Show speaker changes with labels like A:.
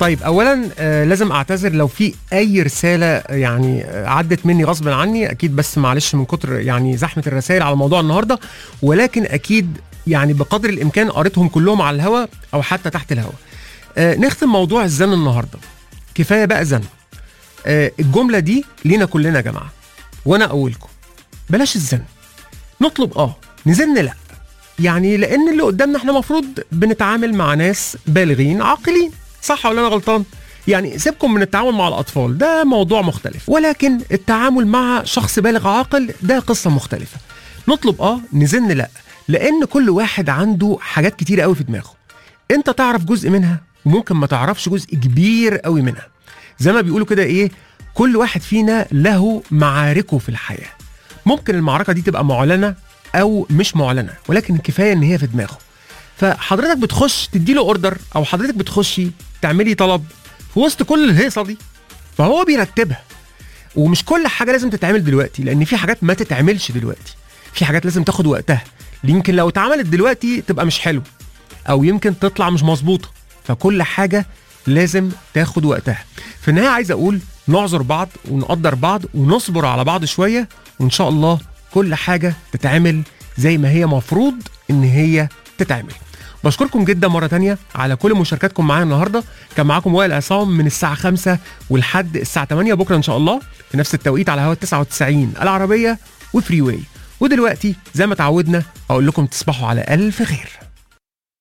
A: طيب اولا آه لازم اعتذر لو في اي رساله آه، يعني آه، عدت مني غصب عني اكيد بس معلش من كتر يعني زحمه الرسائل على موضوع النهارده ولكن اكيد يعني بقدر الامكان قريتهم كلهم على الهوا او حتى تحت الهوا آه نختم موضوع الزن النهارده كفايه بقى زن آه الجمله دي لينا كلنا يا جماعه وانا اولكم بلاش الزن نطلب اه نزن لا يعني لان اللي قدامنا احنا مفروض بنتعامل مع ناس بالغين عاقلين صح ولا انا غلطان يعني سيبكم من التعامل مع الاطفال ده موضوع مختلف ولكن التعامل مع شخص بالغ عاقل ده قصه مختلفه نطلب اه نزن لا لان كل واحد عنده حاجات كتير قوي في دماغه انت تعرف جزء منها وممكن ما تعرفش جزء كبير قوي منها زي ما بيقولوا كده ايه كل واحد فينا له معاركه في الحياه ممكن المعركه دي تبقى معلنه او مش معلنه ولكن كفايه ان هي في دماغه فحضرتك بتخش تديله اوردر او حضرتك بتخشي تعملي طلب في وسط كل الهيصه دي فهو بيرتبها ومش كل حاجه لازم تتعمل دلوقتي لان في حاجات ما تتعملش دلوقتي في حاجات لازم تاخد وقتها يمكن لو اتعملت دلوقتي تبقى مش حلو او يمكن تطلع مش مظبوطه فكل حاجه لازم تاخد وقتها في النهايه عايز اقول نعذر بعض ونقدر بعض ونصبر على بعض شويه وان شاء الله كل حاجه تتعمل زي ما هي مفروض ان هي تتعمل بشكركم جدا مرة تانية على كل مشاركاتكم معايا النهاردة كان معاكم وائل عصام من الساعة 5 ولحد الساعة 8 بكرة إن شاء الله في نفس التوقيت على هوا 99 العربية وفري واي ودلوقتي زي ما تعودنا أقول لكم تصبحوا على ألف خير